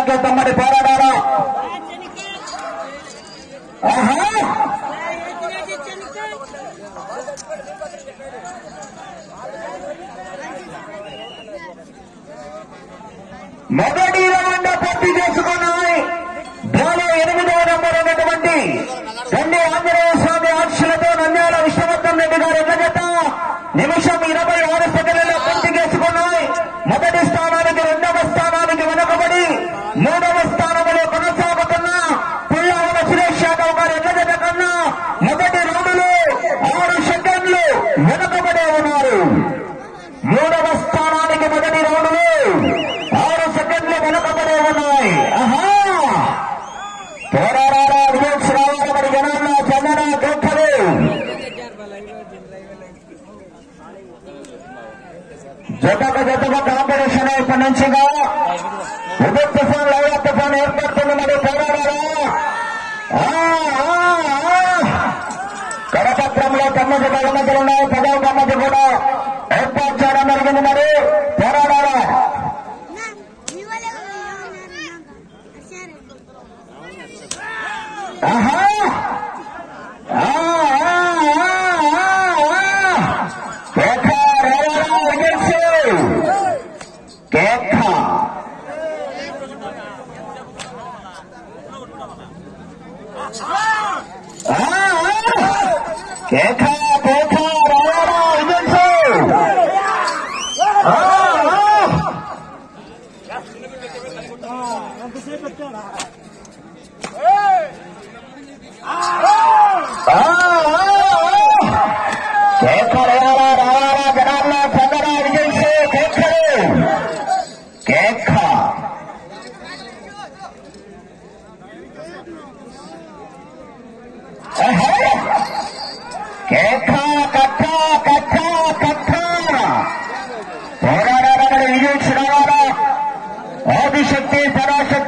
అలాగే తమ్మడి పోరాడారా ఆహా మొదటి రౌండ్ పూర్తి చేసుకున్నాయి డ్రాలో ఎనిమిదవ నంబర్ ఉన్నటువంటి గండి ఆంజనేయ స్వామి ఆశలతో నంద్యాల విష్ణువర్ధన్ రెడ్డి గారు ఎన్న జత నిమిషం ఇరవై ఆరు సెకండ్లలో పూర్తి చేసుకున్నాయి మొదటి స్థానానికి రెండవ స్థానానికి వెనుకబడి మూడవ స్థానంలో కొనసాగుతున్న పుల్లావుల సురేష్ యాదవ్ గారు ఎన్న జత కన్నా మొదటి రౌండ్లో ఆరు సెకండ్లు వెనుకబడే ఉన్నారు మూడవ స్థానానికి మొదటి రౌండ్లో ఆరు సెకండ్లు వెనుకబడే ఉన్నాయి ఆహా పోరాడారా విజయ్ రావాలి మరి జనాల్లో చందన గొప్పలు జతకు జతకు కాంపిటీషన్ ఇప్పటి నుంచిగా ఉదయ తుఫాన్ లైవ తుఫాన్ ఏర్పడుతుంది మరి పోరాడారా ఆ, ఆ, ఆ. కరపత్రంలో తొమ్మిది బహుమతులు ఉన్నాయి పదవ బహుమతి కూడా ఏర్పాటు చేయడం జరిగింది మరి పోరాడారా ఆహా ఆ, ఆ, ఆ, ఆ, ఆ. కేక రేవరా విజయ్ కేక ఆ, ఆ. కేక కేక రేవరా విజయ్ ఆ, ఆ. ఆ, ఆ, ఆ. కేకలు రావాలా రావాలా జనాల్లో చందన విజయ్ కేకలు కేక ఆహా. కేక కట్ట కట్ట కట్ట పోరాడాలని విజయ్ రావాలా ఆదిశక్తి పరాశక్తి